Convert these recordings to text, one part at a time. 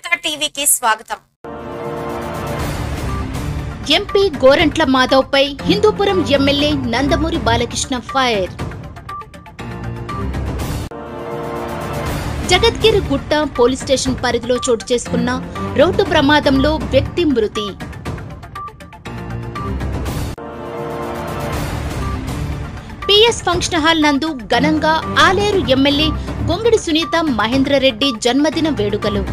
జనతా టీవీకి స్వాగతం ఎంపీ గోరంట్ల మాధవ్పై Hindupuram MLA Nandamuri Balakrishna fire Jagadgiri Gutta police station పరిధిలో చోటు చేసుకున్న రోడ్డు ప్రమాదంలో వ్యక్తి మృతి పిఎస్ ఫంక్షన్ హాల్ నందు ఘనంగా ఆలేరు ఎమ్మెల్యే గొంగిడి సునీత మహేంద్రరెడ్డి జన్మదిన వేడుకలు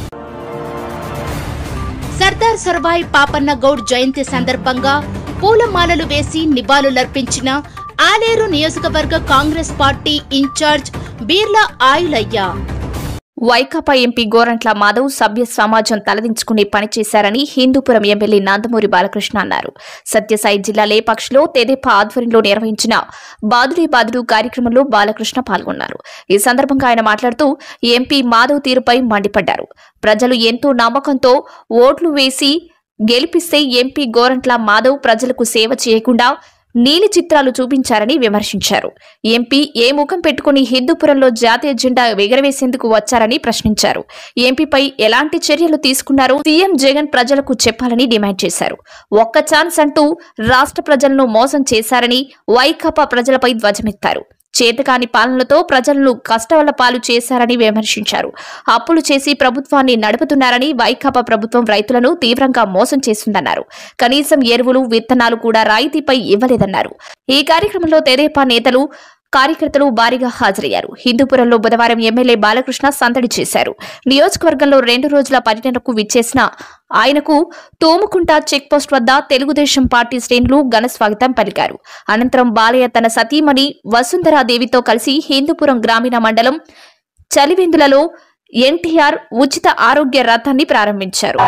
సర్దార్ సర్వాయి పాపన్న గౌడ్ జయంతి సందర్భంగా పూలమాలలు వేసి నివాళులర్పించిన ఆలేరు నియోజకవర్గ Congress party in charge Beerla Ailaiah Vaikapa MP Gorantla Madhav సభ్య సమాజం తలదించుకుని పనిచేశారని హిందూపురం ఎమ్మెల్యే నందమూరి బాలకృష్ణ అన్నారు సత్యసాయి జిల్లా లేపాక్షలో తెదేపా ఆధ్వర్యంలో నిర్వహించిన బాదుడే బాదుడు కార్యక్రమంలో బాలకృష్ణ పాల్గొన్నారు ఈ సందర్భంగా ఆయన మాట్లాడుతూ ఎంపీ మాధవ్ తీరుపై మండిపడ్డారు ప్రజలు ఎంతో నమ్మకంతో ఓట్లు వేసి గెలిపిస్తే ఎంపీ గోరంట్ల మాధవ్ ప్రజలకు సేవ చేయకుండా నీలి చిత్రాలు చూపించారని విమర్శించారు ఎంపీ ఏ ముఖం పెట్టుకుని హిందూపురంలో జాతీయ జెండా ఎగరవేసేందుకు వచ్చారని ప్రశ్నించారు ఎంపీపై ఎలాంటి చర్యలు తీసుకున్నారో సీఎం జగన్ ప్రజలకు చెప్పాలని డిమాండ్ చేశారు ఒక్క ఛాన్స్ అంటూ రాష్ట్ర ప్రజలను మోసం చేశారని వైకాపా ప్రజలపై ధ్వజమెత్తారు చేతకాని పాలనలతో ప్రజలను కష్టాల పాలు చేశారని విమర్శించారు అప్పులు చేసి ప్రభుత్వాన్ని నడుపుతున్నారని వైకాపా ప్రభుత్వం రైతులను తీవ్రంగా మోసం చేస్తుందన్నారు కనీసం ఎరువులు విత్తనాలు కూడా రాయితీపై ఇవ్వలేదన్నారు ఈ కార్యక్రమంలో తెదేపా నేతలు కార్యకర్తలు భారీగా హాజరయ్యారు హిందూపురంలో బుధవారం ఎమ్మెల్యే బాలకృష్ణ సందడి చేశారు నియోజకవర్గంలో రెండు రోజుల పర్యటనకు విచ్చేసిన ఆయనకు తోముకుంట చెక్ పోస్ట్ వద్ద తెలుగుదేశం పార్టీ శ్రేణులు ఘన స్వాగతం పలికారు అనంతరం బాలయ్య తన సతీమణి వసుంధరాదేవితో కలిసి హిందూపురం గ్రామీణ మండలం చలివెందులలో ఎన్టీఆర్ ఉచిత ఆరోగ్య రథాన్ని ప్రారంభించారు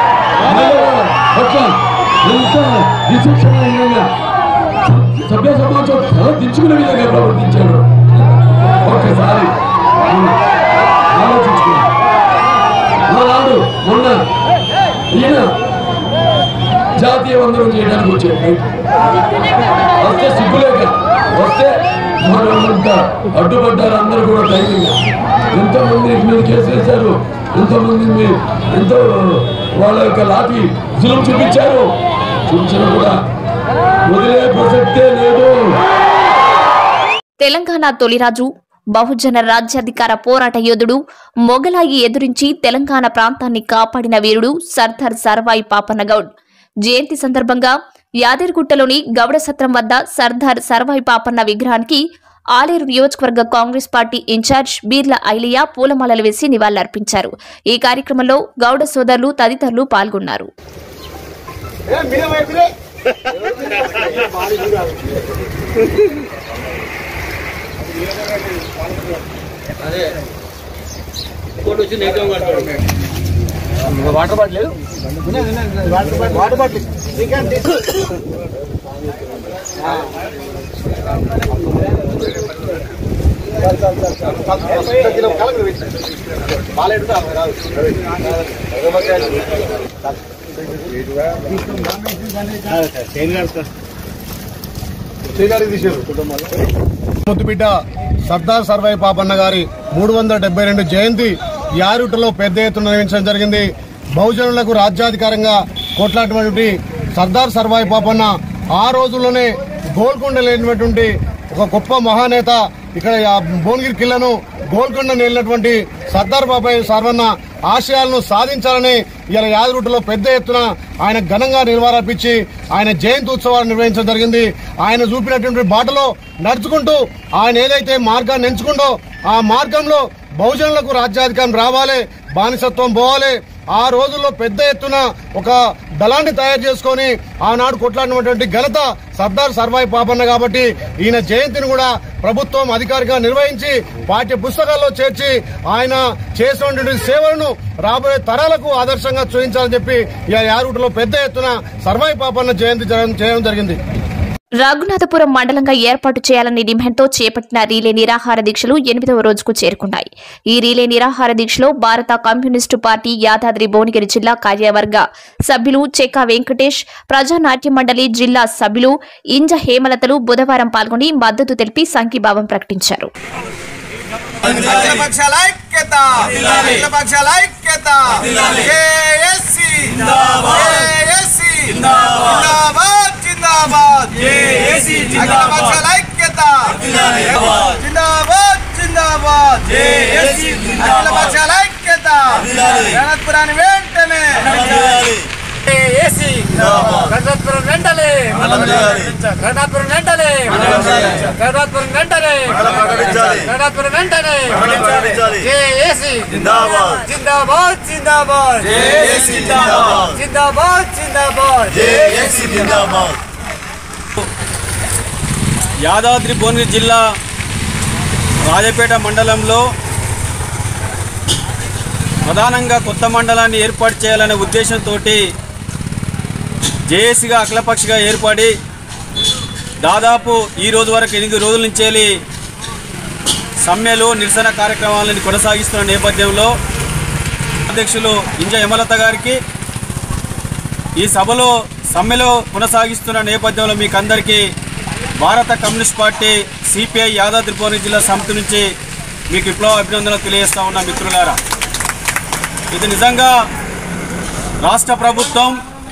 పట్ల ఎంత విచక్షణీయంగా సభ్య సమాజం తల దించుకునే విధంగా ప్రవర్తించాడు ఒక్కసారి ఆలోచించుకుని ఆనాడు మొన్న ఈయన జాతీయ వందనం చేయడానికి వచ్చాడు వస్తే సిగ్గులేక వస్తే మనంతా అడ్డుపడ్డారు అందరూ కూడా ధైర్యంగా ఎంతమంది మీద కేసు వేశారు ఎంతమంది మీ- ఎంతో వాళ్ళ యొక్క లాఠీ జులుం చూపించారు చూపించిన కూడా వదిలే ప్రసక్తే లేదు తెలంగాణ తొలిరాజు బహుజన రాజ్యాధికార పోరాట యోధుడు మొగలాయి ఎదురించి తెలంగాణ ప్రాంతాన్ని కాపాడిన వీరుడు సర్దార్ సర్వాయి పాపన్నగౌడ్ జయంతి సందర్భంగా యాదగిరిగుట్టలోని గౌడ సత్రం వద్ద సర్దార్ సర్వాయి పాపన్న విగ్రహానికి ఆలేరు నియోజకవర్గ Congress party in charge Beerla Ailaiah పూలమాలలు వేసి నివాళులర్పించారు ఈ కార్యక్రమంలో గౌడ సోదరులు తదితరులు పాల్గొన్నారు వాటర్ బాటిల్ వాటర్ బాటిల్ ముద్దుబిడ్డ సర్దార్ సర్వై పాపన్న గారి మూడు వందల డెబ్బై రెండు జయంతి యారుటలో పెద్ద ఎత్తున నిర్వహించడం జరిగింది బహుజనులకు రాజ్యాధికారంగా కొట్లాడినటువంటి సర్దార్ సర్వాయి పాపన్న ఆ రోజుల్లోనే గోల్కొండ లేనటువంటి ఒక గొప్ప మహానేత ఇక్కడ ఆ భువనగిరి కిల్లను గోల్కొండ నేలినటువంటి సర్దార్ బాబాయ్ సర్వన్న ఆశయాలను సాధించాలని ఇలా యాదగుట్టలో పెద్ద ఎత్తున ఆయన ఘనంగా నిర్వహించి ఆయన జయంతి ఉత్సవాలు నిర్వహించడం జరిగింది ఆయన చూపినటువంటి బాటలో నడుచుకుంటూ ఆయన ఏదైతే మార్గాన్ని ఎంచుకుంటో ఆ మార్గంలో బహుజనులకు రాజ్యాధికారం రావాలి బానిసత్వం పోవాలి ఆ రోజుల్లో పెద్ద ఎత్తున ఒక దళాన్ని తయారు చేసుకొని ఆనాడు కొట్లాడినటువంటి ఘనత సర్దార్ సర్వాయి పాపన్న కాబట్టి ఈయన జయంతిని కూడా ప్రభుత్వం అధికారిగా నిర్వహించి పాఠ్య పుస్తకాల్లో చేర్చి ఆయన చేసినటువంటి సేవలను రాబోయే తరాలకు ఆదర్శంగా చూపించాలని చెప్పి ఈ యారుగుటలో పెద్ద ఎత్తున సర్వాయి పాపన్న జయంతి జరగడం- చేయడం జరిగింది రఘునాథపురం మండలంగా ఏర్పాటు చేయాలని డిమాండ్తో చేపట్టిన రీలే నిరాహార దీక్షలు ఎనిమిదవ రోజుకు చేరుకున్నాయి ఈ రీలే నిరాహార దీక్షలో భారత కమ్యూనిస్టు పార్టీ యాదాద్రి భువనగిరి జిల్లా కార్యవర్గ సభ్యులు చెక్క వెంకటేష్ ప్రజానాట్య మండలి జిల్లా సభ్యులు ఇంజ హేమలతలు బుధవారం పాల్గొని మద్దతు తెలిపి సంఘీభావం ప్రకటించారు అఖిల పక్షాల ఐక్యత అఖిల పక్షాల ఐక్యత జేఏసీ జేఏసీ జిందాబాద్ జిందాబాద్ జేఏసీ అఖిల పక్షాల ఐక్యత జిందాబాద్ జిందాబాద్ జేఏసీ అఖిల పక్షాల ఐక్యత గణపురాన్ని వెంటనే ఏసీ గణపురం వెంటనే గణపురం వెంటనే గణపురం వెంటనే గణపురం వెంటనే జేఏసీ జిందాబాద్ జిందాబాద్ జిందాబాద్ జేఏసీ జిందాబాద్ జిందాబాద్ జిందాబాద్ జేఏసీ జిందాబాద్ యాదాద్రి భువనగిరి జిల్లా రాజపేట మండలంలో ప్రధానంగా కొత్త మండలాన్ని ఏర్పాటు చేయాలనే ఉద్దేశంతో జేఏసీగా అఖిలపక్షగా ఏర్పడి దాదాపు ఈ రోజు వరకు ఎనిమిది రోజుల నుంచి వెళ్ళి సమ్మెలు నిరసన కార్యక్రమాలను కొనసాగిస్తున్న నేపథ్యంలో అధ్యక్షులు ఇంజ యమలత గారికి ఈ సభలో సమ్మెలో కొనసాగిస్తున్న నేపథ్యంలో మీకు అందరికీ భారత Communist party CPI Yadadri Bhuvanagiri జిల్లా సమితి నుంచి మీకు విప్లవ అభినందనలు తెలియజేస్తా ఉన్నా మిత్రులారా ఇది నిజంగా రాష్ట్ర ప్రభుత్వం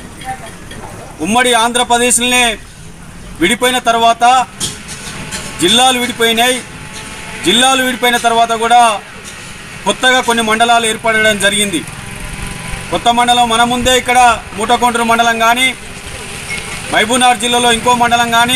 ఉమ్మడి ఆంధ్రప్రదేశ్నే విడిపోయిన తర్వాత జిల్లాలు విడిపోయినాయి జిల్లాలు విడిపోయిన తర్వాత కూడా కొత్తగా కొన్ని మండలాలు ఏర్పడడం జరిగింది కొత్త మండలం మన ముందే ఇక్కడ మూటకొండ్రు మండలం కానీ మహబూబ్నగర్ జిల్లాలో ఇంకో మండలం కానీ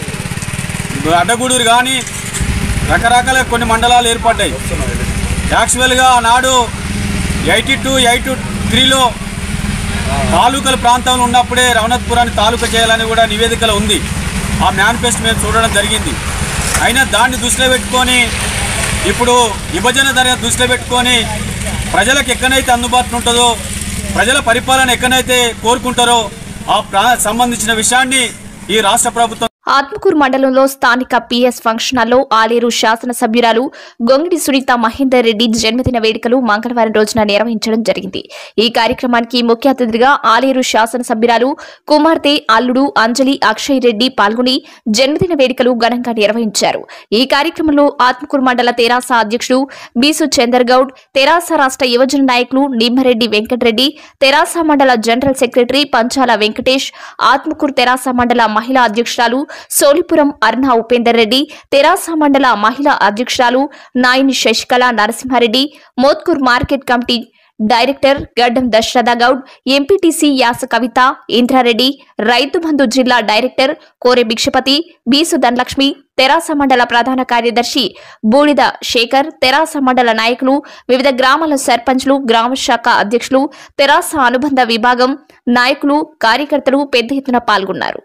అడ్డగూడూరు కానీ రకరకాల కొన్ని మండలాలు ఏర్పడ్డాయి యాక్చువల్గా ఆనాడు ఎయిటీ టూ ఎయిటీ త్రీలో తాలూకాల ప్రాంతంలో ఉన్నప్పుడే రవణత్పురాన్ని తాలూకా చేయాలని కూడా నివేదికలో ఉంది ఆ మేనిఫెస్టో మేము చూడడం జరిగింది అయినా దాన్ని దృష్టిలో పెట్టుకొని ఇప్పుడు విభజన ధర దృష్టిలో పెట్టుకొని ప్రజలకు ఎక్కడైతే అందుబాటులో ఉంటుందో ప్రజల పరిపాలన ఎక్కడైతే కోరుకుంటారో ఆ ప్రా సంబంధించిన విషయాన్ని ఈ రాష్ట్ర ప్రభుత్వం ఆత్మకూరు మండలంలో స్థానిక పిఎస్ ఫంక్షన్ హాల్లో ఆలేరు శాసనసభ్యురాలు గొంగిడి సునీత మహేందర్ రెడ్డి జన్మదిన వేడుకలు మంగళవారం రోజున నిర్వహించడం జరిగింది ఈ కార్యక్రమానికి ముఖ్య అతిథిగా ఆలేరు శాసనసభ్యురాలు కుమార్తె అల్లుడు అంజలి అక్షయ్ రెడ్డి పాల్గొని జన్మదిన వేడుకలు ఘనంగా నిర్వహించారు ఈ కార్యక్రమంలో ఆత్మకూరు మండల తెరాస అధ్యక్షుడు బీసు చందర్గౌడ్ తెరాస రాష్ట్ర యువజన నాయకులు నిమ్మరెడ్డి వెంకటరెడ్డి తెరాస మండల జనరల్ సెక్రటరీ పంచాల వెంకటేష్ ఆత్మకూరు తెరాస మండల మహిళా అధ్యక్షురాలు సోలిపురం అరుణ ఉపేందర్ రెడ్డి తెరాస మండల మహిళా అధ్యక్షురాలు Nayini Sasikala Narasimha Reddy Motkur market committee director Gaddam Dasaratha Goud MPTC యాస కవిత ఇంద్రారెడ్డి రైతు బంధు జిల్లా డైరెక్టర్ కోరె భిక్షపతి బీసు ధనలక్ష్మి తెరాస మండల ప్రధాన కార్యదర్శి బూడిద శేఖర్ తెరాస మండల నాయకులు వివిధ గ్రామాల సర్పంచ్లు గ్రామ శాఖ అధ్యక్షులు తెరాస అనుబంధ విభాగం నాయకులు కార్యకర్తలు పెద్ద ఎత్తున పాల్గొన్నారు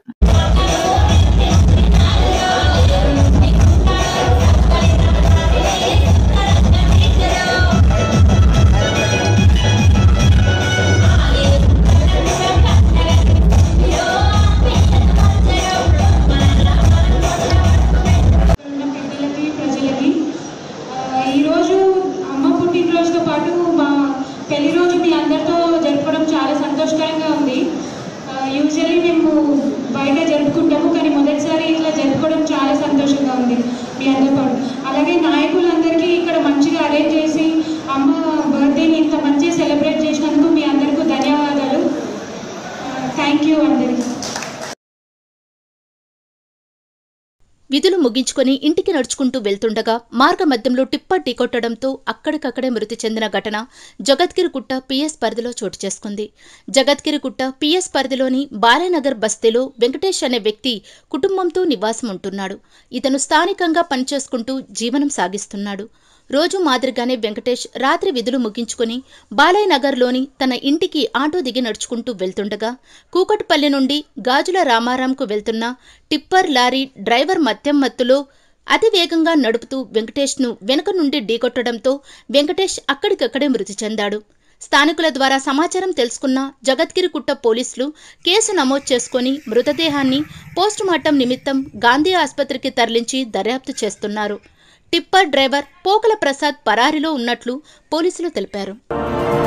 ఉన్న పెద్దలకి ప్రజలకి ఆ, ఈరోజు అమ్మ పుట్టినరోజుతో పాటు మా పెళ్లి రోజు మీ అందరితో జరపడం చాలా సంతోషకరంగా ఉంది యూజువల్లీ మేము బయట జరుపుకుంటాము కానీ మొదటిసారి ఇట్లా జరుపుకోవడం చాలా సంతోషంగా ఉంది మీ అందరి పాటు అలాగే నాయకులందరికీ ఇక్కడ మంచిగా అరేంజ్ చేసి అమ్మ బర్త్డేని ఇంత మంచిగా సెలబ్రేట్ చేసినందుకు మీ అందరికీ ధన్యవాదాలు థ్యాంక్ యూ అందరికీ విధులు ముగించుకొని ఇంటికి నడుచుకుంటూ వెళ్తుండగా మార్గమధ్యంలో టిప్పర్ ఢీకొట్టడంతో అక్కడికక్కడే మృతి చెందిన ఘటన జగద్గిరిగుట్ట పిఎస్ పరిధిలో చోటు చేసుకుంది జగద్గిరిగుట్ట పిఎస్ పరిధిలోని బాలేనగర్ బస్తీలో వెంకటేష్ అనే వ్యక్తి కుటుంబంతో నివాసం ఉంటున్నాడు ఇతను స్థానికంగా పనిచేసుకుంటూ జీవనం సాగిస్తున్నాడు రోజు మాదిరిగానే వెంకటేష్ రాత్రి విధులు ముగించుకుని బాలయ్య నగర్లోని తన ఇంటికి ఆటో దిగి నడుచుకుంటూ వెళ్తుండగా కూకట్పల్లి నుండి గాజుల రామారాంకు వెళ్తున్న టిప్పర్ లారీ డ్రైవర్ మద్యం మత్తులో అతి వేగంగా నడుపుతూ వెంకటేష్ను వెనుక నుండి ఢీకొట్టడంతో వెంకటేష్ అక్కడికక్కడే మృతి చెందాడు స్థానికుల ద్వారా సమాచారం తెలుసుకున్న జగద్గిరికుట్ట పోలీసులు కేసు నమోదు చేసుకుని మృతదేహాన్ని పోస్టుమార్టం నిమిత్తం గాంధీ ఆసుపత్రికి తరలించి దర్యాప్తు చేస్తున్నారు టిప్పర్ డ్రైవర్ పోకల ప్రసాద్ పరారిలో ఉన్నట్లు పోలీసులు తెలిపారు